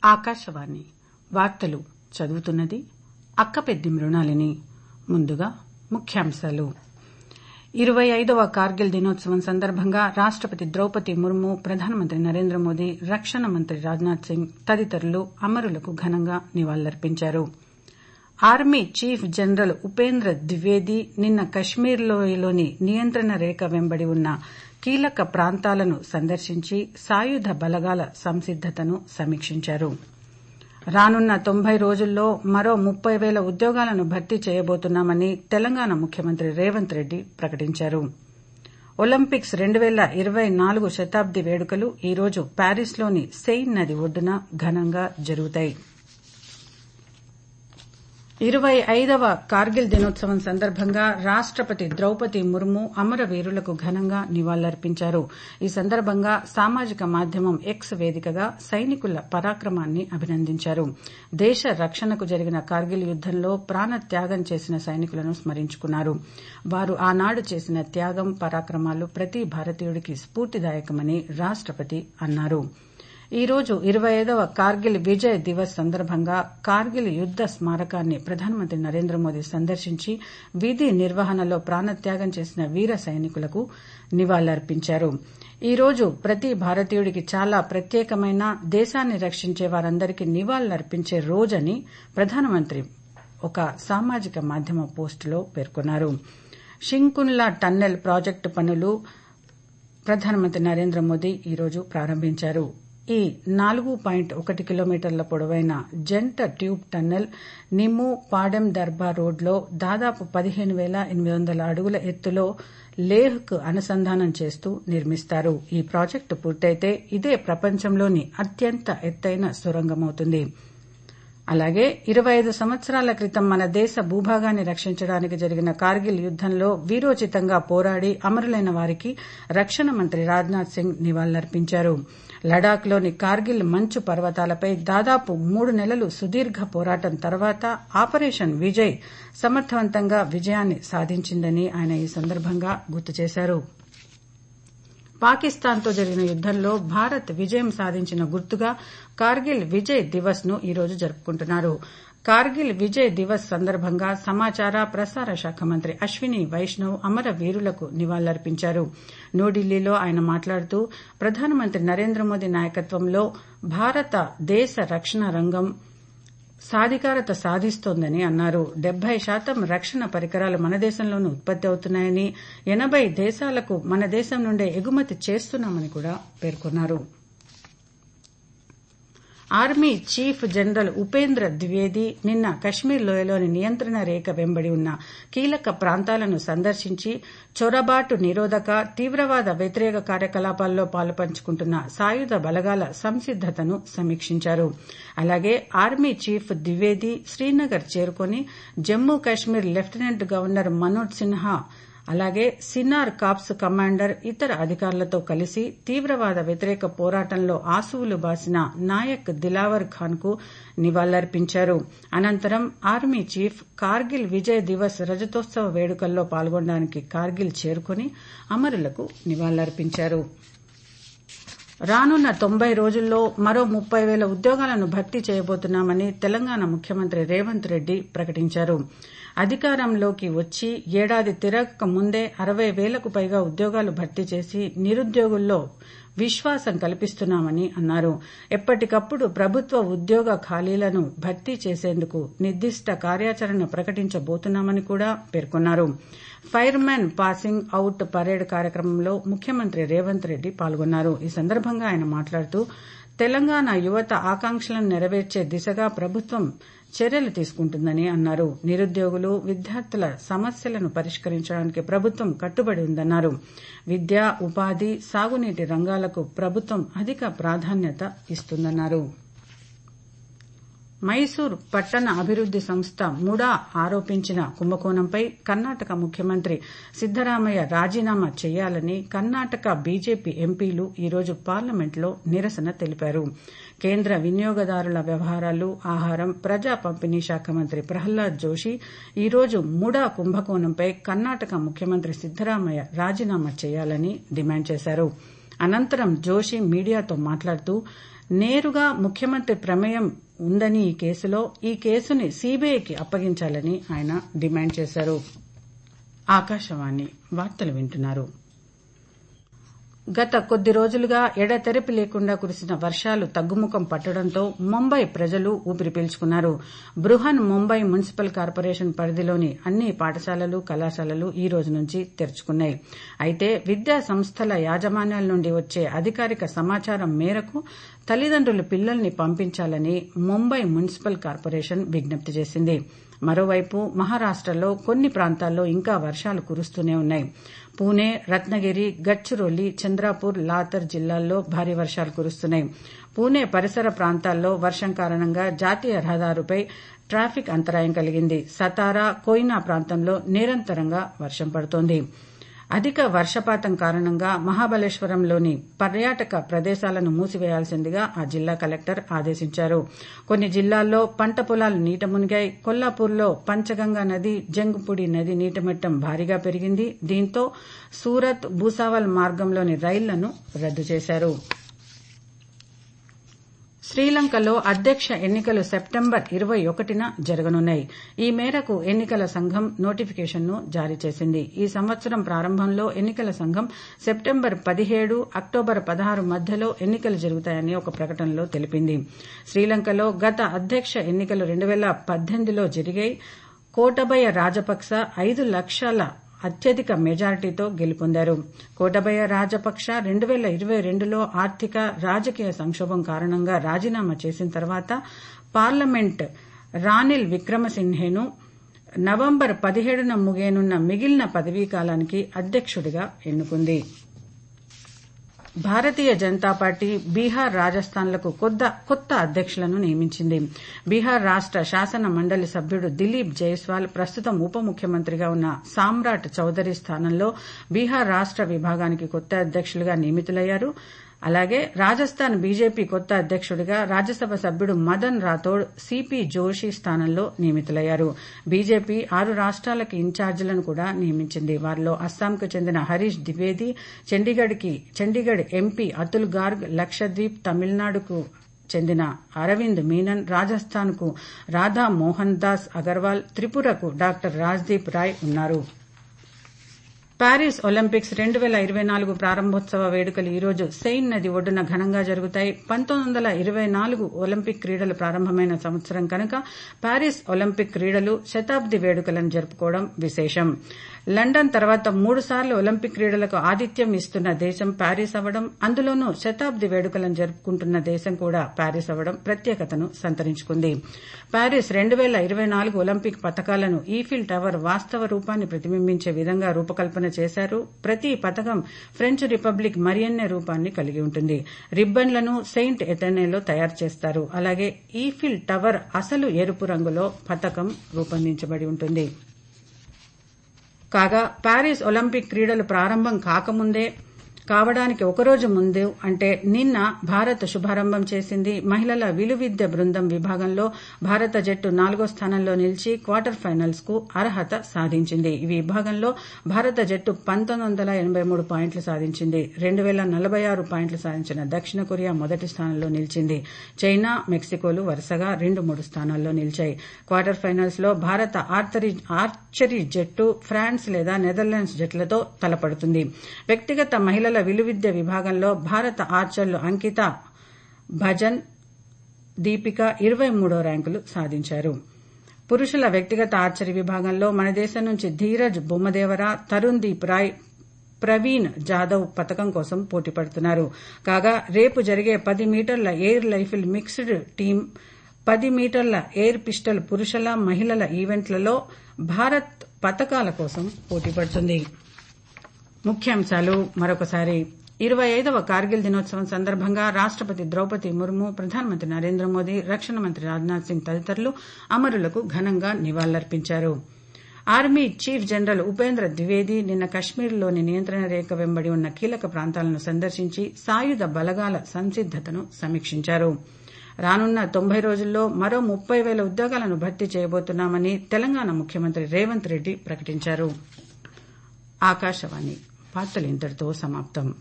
ఆకాశవాణి వార్తలు చదువుతున్నది అక్కపెద్ది మృణాలిని ముందుగా ముఖ్యాంశాలు ఇరవై ఐదవ కార్గిల్ దినోత్సవం సందర్భంగా రాష్టపతి ద్రౌపది ముర్ము ప్రధానమంత్రి నరేంద్ర మోదీ రక్షణ మంత్రి రాజ్నాథ్ సింగ్ తదితరులు అమరులకు ఘనంగా నివాళులర్పించారు army chief general Upendra Dwivedi నిన్న కశ్మీర్ లోయలోని నియంత్రణ రేఖ వెంబడి ఉన్న కీలక ప్రాంతాలను సందర్శించి సాయుధ బలగాల సంసిద్దతను సమీక్షించారు రానున్న తొంభై రోజుల్లో మరో ముప్పై పేల ఉద్యోగాలను భర్తీ చేయబోతున్నామని తెలంగాణ ముఖ్యమంత్రి రేవంత్ రెడ్డి ప్రకటించారు ఒలింపిక్స్ రెండు పేల ఇరవై నాలుగు శతాబ్ది వేడుకలు ఈరోజు ప్యారిస్లోని సెయిన్ నది ఒడ్డున ఘనంగా జరుగుతాయి ఇరవై ఐదవ కార్గిల్ దినోత్సవం సందర్భంగా రాష్టపతి ద్రౌపది ముర్ము అమరవీరులకు ఘనంగా నివాళులర్పించారు ఈ సందర్భంగా సామాజిక మాధ్యమం ఎక్స్ వేదికగా సైనికుల పరాక్రమాన్ని అభినందించారు దేశ రక్షణకు జరిగిన కార్గిల్ యుద్దంలో ప్రాణత్యాగం చేసిన సైనికులను స్మరించుకున్నారు వారు ఆనాడు చేసిన త్యాగం పరాక్రమాలు ప్రతి భారతీయుడికి స్పూర్తిదాయకమని రాష్టపతి అన్నారు ఈ రోజు ఇరవై ఐదవ కార్గిల్ విజయ్ దివస్ సందర్భంగా కార్గిల్ యుద్ద స్మారకాన్ని ప్రధానమంత్రి నరేంద్ర మోదీ సందర్శించి విధి నిర్వహణలో ప్రాణత్యాగం చేసిన వీర సైనికులకు నివాళులర్పించారు ఈ రోజు ప్రతి భారతీయుడికి చాలా ప్రత్యేకమైన దేశాన్ని రక్షించే వారందరికీ నివాళులర్పించే రోజని ప్రధానమంత్రి ఒక సామాజిక మాధ్యమ పోస్టులో పేర్కొన్నారు షింకున్లా టన్నెల్ ప్రాజెక్టు పనులు ప్రధానమంత్రి నరేంద్ర మోదీ ఈరోజు ప్రారంభించారు ఈ నాలుగు పాయింట్ ఒకటి కిలోమీటర్ల పొడవైన జంట ట్యూబ్ టన్నెల్ నిమ్ము పాడెం దర్బా రోడ్లో దాదాపు పదిహేను పేల ఎనిమిది వందల అడుగుల ఎత్తులో లేహ్కు అనుసంధానం చేస్తూ నిర్మిస్తారు ఈ ప్రాజెక్టు పూర్తయితే ఇదే ప్రపంచంలోని అత్యంత ఎత్తైన సొరంగమవుతుంది అలాగే ఇరవై ఐదు సంవత్సరాల క్రితం మన దేశ భూభాగాన్ని రక్షించడానికి జరిగిన కార్గిల్ యుద్దంలో వీరోచితంగా పోరాడి అమరులైన వారికి రక్షణ మంత్రి రాజ్నాథ్ సింగ్ నివాళులర్పించారు లడాఖ్లోని కార్గిల్ మంచు పర్వతాలపై దాదాపు మూడు నెలలు సుదీర్ఘ పోరాటం తర్వాత ఆపరేషన్ విజయ్ సమర్థవంతంగా విజయాన్ని సాధించిందని ఆయన ఈ సందర్భంగా గుర్తు చేశారు పాకిస్తాన్తో జరిగిన యుద్దంలో భారత్ విజయం సాధించిన గుర్తుగా కార్గిల్ విజయ్ దివస్ ను ఈరోజు జరుపుకుంటున్నారు కార్గిల్ విజయ్ దివస్ సందర్భంగా సమాచార ప్రసార శాఖ మంత్రి అశ్విని వైష్ణవ్ అమర వీరులకు నివాళులర్పించారు న్యూఢిల్లీలో ఆయన మాట్లాడుతూ ప్రధానమంత్రి నరేంద్ర మోదీ నాయకత్వంలో భారత దేశ రక్షణ రంగం సాధికారత సాధిస్తోందని అన్నారు డెబ్బై శాతం రక్షణ పరికరాలు మన దేశంలోనూ ఉత్పత్తి అవుతున్నాయని ఎనబై దేశాలకు మన దేశం నుండే ఎగుమతి చేస్తున్నామని కూడా పేర్కొన్నారు army chief general Upendra Dwivedi నిన్న కశ్మీర్ లోయలోని నియంత్రణ రేఖ వెంబడి ఉన్న కీలక ప్రాంతాలను సందర్శించి చొరబాటు నిరోధక తీవ్రవాద వ్యతిరేక కార్యకలాపాల్లో పాలుపంచుకుంటున్న సాయుధ బలగాల సంసిద్దతను సమీక్షించారు అలాగే ఆర్మీ చీఫ్ ద్వివేది శ్రీనగర్ చేరుకుని జమ్మూ కశ్మీర్ లెఫ్టినెంట్ గవర్నర్ మనోజ్ సిన్హా అలాగే సిన్నార్ కాప్స్ కమాండర్ ఇతర అధికారులతో కలిసి తీవ్రవాద వ్యతిరేక పోరాటంలో ఆసువులు బాసిన నాయక్ దిలావర్ ఖాన్ కు నివాళులర్పించారు అనంతరం ఆర్మీ చీఫ్ కార్గిల్ విజయ్ దివస్ రజతోత్సవ వేడుకల్లో పాల్గొనడానికి కార్గిల్ చేరుకుని అమరులకు నివాళులర్పించారు రానున్న తొంభై రోజుల్లో మరో ముప్పై పేల ఉద్యోగాలను భర్తీ చేయబోతున్నామని తెలంగాణ ముఖ్యమంత్రి రేవంత్ రెడ్డి ప్రకటించారు అధికారంలోకి వచ్చి ఏడాది తిరగక ముందే అరవై పేలకు పైగా ఉద్యోగాలు భర్తీ చేసి నిరుద్యోగుల్లో విశ్వాసం కల్పిస్తున్నామని అన్నారు ఎప్పటికప్పుడు ప్రభుత్వ ఉద్యోగ ఖాళీలను భర్తీ చేసేందుకు నిర్దిష్ట కార్యాచరణ ప్రకటించబోతున్నామని కూడా పేర్కొన్నారు ఫైర్మెన్ పాసింగ్ అవుట్ పరేడ్ కార్యక్రమంలో ముఖ్యమంత్రి రేవంత్ రెడ్డి పాల్గొన్నారు ఈ సందర్భంగా ఆయన మాట్లాడుతూ తెలంగాణ యువత ఆకాంక్షలను నెరవేర్చే దిశగా ప్రభుత్వం చర్యలు తీసుకుంటుందని అన్నారు నిరుద్యోగులు విద్యార్థుల సమస్యలను పరిష్కరించడానికి ప్రభుత్వం కట్టుబడి ఉందన్నారు విద్య ఉపాధి సాగునీటి రంగాలకు ప్రభుత్వం అధిక ప్రాధాన్యత ఇస్తుందన్నారు మైసూర్ పట్టణ అభివృద్ది సంస్థ ముడా ఆరోపించిన కుంభకోణంపై కర్ణాటక ముఖ్యమంత్రి సిద్దరామయ్య రాజీనామా చేయాలని కర్ణాటక బీజేపీ ఎంపీలు ఈరోజు పార్లమెంట్లో నిరసన తెలిపారు కేంద్ర వినియోగదారుల వ్యవహారాలు ఆహారం ప్రజా పంపిణీ శాఖ మంత్రి ప్రహ్లాద్ జోషి ఈరోజు ముడా కుంభకోణంపై కర్ణాటక ముఖ్యమంత్రి సిద్దరామయ్య రాజీనామా చేయాలని డిమాండ్ చేశారు అనంతరం జోషి మీడియాతో మాట్లాడుతూ నేరుగా ముఖ్యమంత్రి ప్రమేయం ఉందని ఈ కేసులో ఈ కేసుని సీబీఐకి అప్పగించాలని ఆయన డిమాండ్ చేశారు ఆకాశవాణి వార్తలు వింటున్నారు గత కొద్ది రోజులుగా ఎడతెరిపి లేకుండా కురిసిన వర్షాలు తగ్గుముఖం పట్టడంతో ముంబై ప్రజలు ఊపిరి పీల్చుకున్నారు బృహన్ ముంబై మున్సిపల్ కార్పొరేషన్ పరిధిలోని అన్ని పాఠశాలలు కళాశాలలు ఈ రోజు నుంచి తెరుచుకున్నాయి అయితే విద్యా సంస్థల యాజమాన్యాల నుండి వచ్చే అధికారిక సమాచారం మేరకు తల్లిదండ్రులు పిల్లల్ని పంపించాలని ముంబై మున్సిపల్ కార్పొరేషన్ విజ్ఞప్తి చేసింది మరోవైపు మహారాష్టలో కొన్ని ప్రాంతాల్లో ఇంకా వర్షాలు కురుస్తూనే ఉన్నాయి పూణే రత్నగిరి గడ్చిరోలి చంద్రాపూర్ లాతర్ జిల్లాల్లో భారీ వర్షాలు కురుస్తున్నాయి పూణే పరిసర ప్రాంతాల్లో వర్షం కారణంగా జాతీయ రహదారుపై ట్రాఫిక్ అంతరాయం కలిగింది సతారా కోయినా ప్రాంతంలో నిరంతరంగా వర్షం పడుతోంది అధిక వర్షపాతం కారణంగా మహాబలేశ్వరంలోని పర్యాటక ప్రదేశాలను మూసివేయాల్సిందిగా ఆ జిల్లా కలెక్టర్ ఆదేశించారు కొన్ని జిల్లాల్లో పంట పొలాలు నీట మునిగాయి కొల్లాపూర్లో పంచగంగా నది జంగుపుడి నది నీటిమట్టం భారీగా పెరిగింది దీంతో సూరత్ భూసావల్ మార్గంలోని రైళ్లను రద్దు చేశారు శ్రీలంకలో అధ్యక్ష ఎన్నికలు సెప్టెంబర్ ఇరవై ఒకటిన జరగనున్నాయి ఈ మేరకు ఎన్నికల సంఘం నోటిఫికేషన్ను జారీ చేసింది ఈ సంవత్సరం ప్రారంభంలో ఎన్నికల సంఘం సెప్టెంబర్ పదిహేడు అక్టోబర్ పదహారు మధ్యలో ఎన్నికలు జరుగుతాయని ఒక ప్రకటనలో తెలిపింది శ్రీలంకలో గత అధ్యక్ష ఎన్నికలు రెండు వేల పద్దెనిమిదిలో జరిగాయి కోటబయ రాజపక్స ఐదు లక్షల అత్యధిక మెజారిటీతో గెలుపొందారు కోటబయ రాజపక్ష రెండు వేల ఇరవై రెండులో ఆర్థిక రాజకీయ సంక్షోభం కారణంగా రాజీనామా చేసిన తర్వాత పార్లమెంట్ రానిల్ విక్రమసింహేను నవంబర్ పదిహేడున ముగియనున్న మిగిలిన పదవీకాలానికి అధ్యక్షుడిగా ఎన్నుకుంది భారతీయ జనతా పార్టీ బీహార్ రాజస్థాన్లకు కొత్త అధ్యక్షులను నియమించింది బీహార్ రాష్ట శాసన మండలి సభ్యుడు దిలీప్ జైస్వాల్ ప్రస్తుతం ఉప ముఖ్యమంత్రిగా ఉన్న సామ్రాట్ చౌదరి స్థానంలో బీహార్ రాష్ట విభాగానికి కొత్త అధ్యక్షులుగా నియమితులయ్యారు అలాగే రాజస్థాన్ బీజేపీ కొత్త అధ్యక్షుడిగా రాజ్యసభ సభ్యుడు మదన్ రాథోడ్ సిపి జోషి స్థానంలో నియమితులయ్యారు బీజేపీ ఆరు రాష్ట్రాలకి ఇన్ఛార్జీలను కూడా నియమించింది వారిలో అస్సాంకు చెందిన హరీష్ ద్వివేది చండీగఢ్ ఎంపీ అతుల్ గార్గ్ లక్షద్వీప్ తమిళనాడుకు చెందిన అరవింద్ మీనన్ రాజస్థాన్కు రాధా మోహన్ దాస్ అగర్వాల్ త్రిపురకు డాక్టర్ రాజ్దీప్ రాయ్ ఉన్నారు ప్యారిస్ ఒలింపిక్స్ రెండు వేల ఇరవై నాలుగు ప్రారంభోత్సవ వేడుకలు ఈ రోజు సెయిన్ నది ఒడ్డున ఘనంగా జరుగుతాయి పంతొమ్మిది వందల ఇరవై నాలుగు ఒలింపిక్ క్రీడలు ప్రారంభమైన సంవత్సరం కనుక ప్యారిస్ ఒలింపిక్ క్రీడలు శతాబ్ది వేడుకలను జరుపుకోవడం విశేషం లండన్ తర్వాత మూడుసార్లు ఒలింపిక్ క్రీడలకు ఆతిథ్యం ఇస్తున్న దేశం ప్యారిస్ అవ్వడం అందులోనూ శతాబ్ది వేడుకలను జరుపుకుంటున్న దేశం కూడా ప్యారిస్ అవ్వడం ప్రత్యేకతను సంతరించుకుంది ప్యారిస్ రెండు వేల ఇరవై నాలుగు ఒలింపిక్ పథకాలను ఈఫిల్ టవర్ వాస్తవ రూపాన్ని ప్రతిబింబించే విధంగా రూపకల్పన చేశారు ప్రతి పథకం ఫ్రెంచ్ రిపబ్లిక్ మరియన్నే రూపాన్ని కలిగి ఉంటుంది రిబ్బన్లను సెయింట్ ఎథెనేలో తయారు చేస్తారు అలాగే ఈఫిల్ టవర్ అసలు ఎరుపు రంగులో పథకం రూపొందించబడి ఉంటుంది కాగా ప్యారిస్ ఒలింపిక్ క్రీడలు ప్రారంభం కాకముందే కావడానికి ఒకరోజు ముందు అంటే నిన్న భారత్ శుభారంభం చేసింది మహిళల విలువిద్య బృందం విభాగంలో భారత జట్టు నాలుగో స్థానంలో నిలిచి క్వార్టర్ ఫైనల్స్ కు అర్హత సాధించింది ఈ విభాగంలో భారత జట్టు పంతొమ్మిది వందల ఎనబై మూడు పాయింట్లు సాధించింది రెండు వేల నలభై ఆరు పాయింట్లు సాధించిన దక్షిణ కొరియా మొదటి స్థానంలో నిలిచింది చైనా మెక్సికోలు వరుసగా రెండు మూడు స్థానాల్లో నిలిచాయి క్వార్టర్ ఫైనల్స్ లో భారత ఆర్చరీ జట్టు ఫ్రాన్స్ లేదా నెదర్లాండ్స్ జట్లతో తలపడుతుంది వ్యక్తిగత మహిళల విలువిద్య విభాగంలో భారత ఆర్చర్లు అంకిత భజన్ దీపిక ఇరవై మూడో ర్యాంకులు సాధించారు పురుషుల వ్యక్తిగత ఆర్చరీ విభాగంలో మన దేశం నుంచి ధీరజ్ బొమ్మదేవర తరుణ్ దీప్ రాయ్ ప్రవీణ్ జాదవ్ పథకం కోసం పోటీ పడుతున్నారు కాగా రేపు జరిగే పది మీటర్ల ఎయిర్ రైఫిల్ మిక్స్డ్ టీం పది మీటర్ల ఎయిర్ పిస్టల్ పురుషుల మహిళల ఈవెంట్లలో భారత్ పథకాల కోసం పోటీ పడుతుంది ముఖ్యాంశాలు మరొకసారి ఇరవై ఐదవ కార్గిల్ దినోత్సవం సందర్భంగా రాష్టపతి ద్రౌపది ముర్ము ప్రధానమంత్రి నరేంద్ర మోదీ రక్షణ మంత్రి రాజ్నాథ్ సింగ్ తదితరులు అమరులకు ఘనంగా నివాళులర్పించారు army chief general Upendra Dwivedi నిన్న కశ్మీర్లోని నియంత్రణ రేఖ వెంబడి ఉన్న కీలక ప్రాంతాలను సందర్శించి సాయుధ బలగాల సంసిద్దతను సమీక్షించారు రానున్న తొంభై రోజుల్లో మరో ముప్పై వేల ఉద్యోగాలను భర్తీ చేయబోతున్నామని తెలంగాణ ముఖ్యమంత్రి రేవంత్ రెడ్డి ప్రకటించారు ఆకాశవాణి వార్తలు ఇంతటితో సమాప్తం